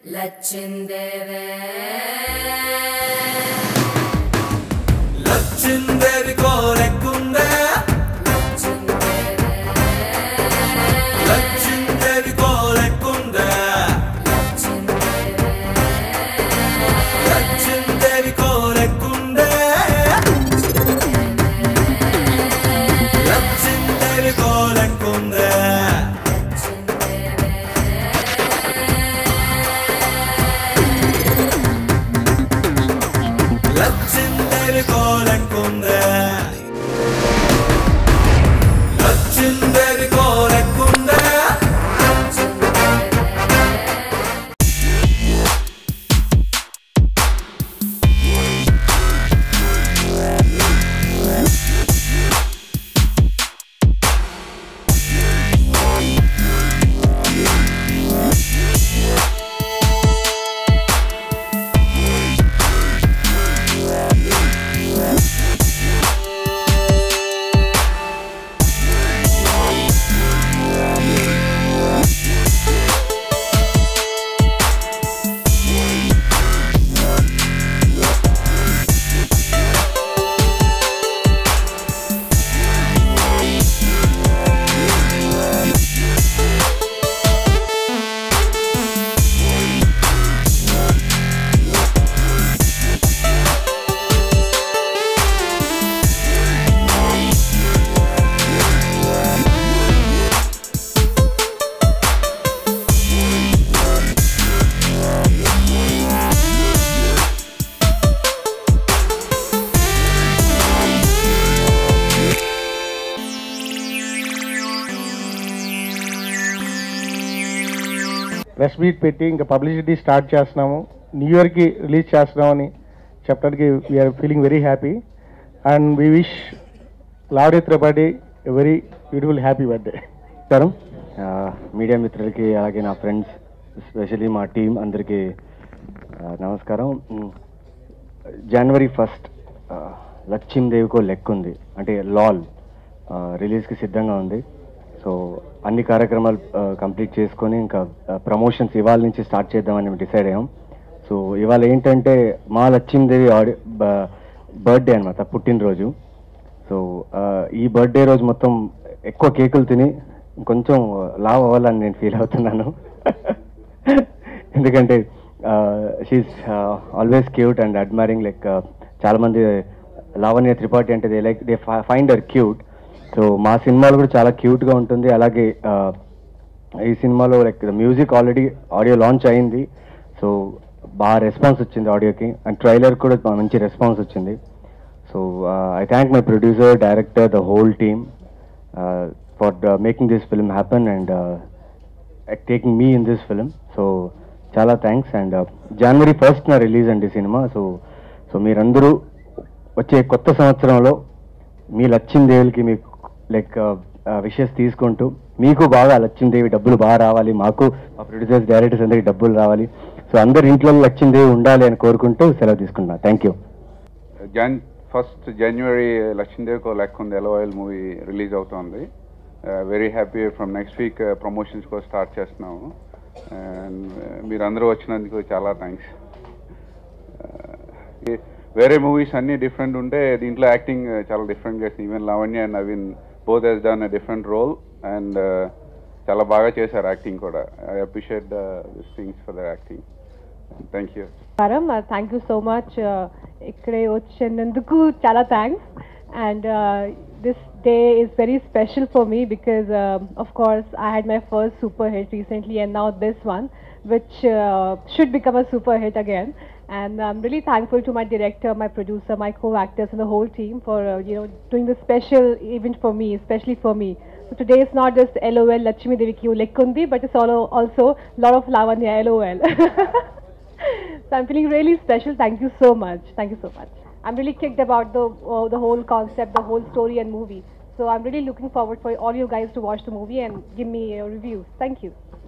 లచ్చిందేవే లచ్చిందేవి కోరెక్కుందే లచ్చిందేవే లచ్చిందేవి కోరెక్కుందే లచ్చిందేవే లచ్చిందేవి కోరెక్కుందే లచ్చిందేవి కోరెక్కుందే లచ్చిందేవి కోరెక్కుందే లచ్చిందేవి కోరెక్కుందే press meet పెట్టి ఇంకా publicity start చేస్తున్నాము న్యూ ఇయర్కి రిలీజ్ చేస్తున్నామని చెప్పడానికి we're feeling very happy and we wish లావడే Tripathi very beautiful happy birthday నమస్కారం ఆ, మీడియా మిత్రులకి అలాగే నా ఫ్రెండ్స్ ఎస్పెషలీ మా టీం అందరికీ ఆ, నమస్కారం మ్, జనవరి ఫస్ట్ ఆ, లక్ష్మీ దేవికో లెక్క ఉంది అంటే లాల్ ఆ, రిలీజ్కి సిద్ధంగా ఉంది సో అన్ని కార్యక్రమాలు ఆ, కంప్లీట్ చేసుకొని ఇంకా ఆ, ప్రమోషన్స్ ఇవాళ నుంచి స్టార్ట్ చేద్దామని మేము డిసైడ్ అయ్యాం సో ఇవాళ ఏంటంటే మా లక్ష్మీదేవి ఆడి బ- బర్త్డే అనమాట పుట్టినరోజు సో ఆ, ఈ బర్త్డే రోజు మొత్తం ఎక్కువ కేకులు తిని కొంచెం లావ్ అవ్వాలని నేను ఫీల్ అవుతున్నాను ఎందుకంటే she's always cute and admiring like చాలా మంది లావణ్య త్రిపాఠి అంటే they like they find her cute so మా సినిమాలు కూడా చాలా క్యూట్గా ఉంటుంది అలాగే ఆ, ఈ సినిమాలో like music already audio launch అయింది సో బాగా రెస్పాన్స్ వచ్చింది ఆడియోకి అండ్ ట్రైలర్ కూడా బా- మంచి రెస్పాన్స్ వచ్చింది so I thank my producer director the whole team for making this film happen and taking me in this film so చాలా thanks and జనవరి ఫస్ట్ నా రిలీజ్ అండి సినిమా సో సో మీరందరూ వచ్చే కొత్త సంవత్సరంలో మీ లక్ష్మీదేవులకి మీకు లైక్ విషెస్ తీసుకుంటూ మీకు బాగా లక్ష్మీదేవి డబ్బులు బాగా రావాలి మాకు మా ప్రొడ్యూసర్స్ డైరెక్టర్స్ అందరికి డబ్బులు రావాలి సో అందరి ఇంట్లో లక్ష్మీదేవి ఉండాలి అని కోరుకుంటూ సెలవు తీసుకుంటున్నా థ్యాంక్ యూ జాన్ ఫస్ట్ జనవరి లక్ష్మీదేవి కో లెక్క ఉంది ఎలవాయిల్ మూవీ రిలీజ్ అవుతోంది very happy from next week promotions కూడా స్టార్ట్ చేస్తున్నాము అండ్ మీరు అందరూ వచ్చినందుకు చాలా థ్యాంక్స్ వేరే మూవీస్ అన్నీ డిఫరెంట్ ఉంటే దీంట్లో యాక్టింగ్ చాలా డిఫరెంట్ చేసింది even Lavanya and Naveen both has done different role and చాలా బాగా చేశారు యాక్టింగ్ కూడా I appreciate this things for the acting thank you నమస్కారం థ్యాంక్ యూ సో మచ్ ఇక్కడే వచ్చినందుకు చాలా thanks and this day is very special for me because of course I had my first super hit recently and now this one which uh, should become a super hit again. And I'm really thankful to my director, my producer, my co-actors, and the whole team for uh, you know doing this special event for me, especially for me. So today is not just LOL Lakshmi Devi Ki Lekkundi, but it's all also lot of Lavanya LOL. so I'm feeling really special. Thank you so much. Thank you so much. I'm really kicked about the uh, the whole concept, the whole story and movie. So I'm really looking forward for all you guys to watch the movie and give me uh, reviews. Thank you.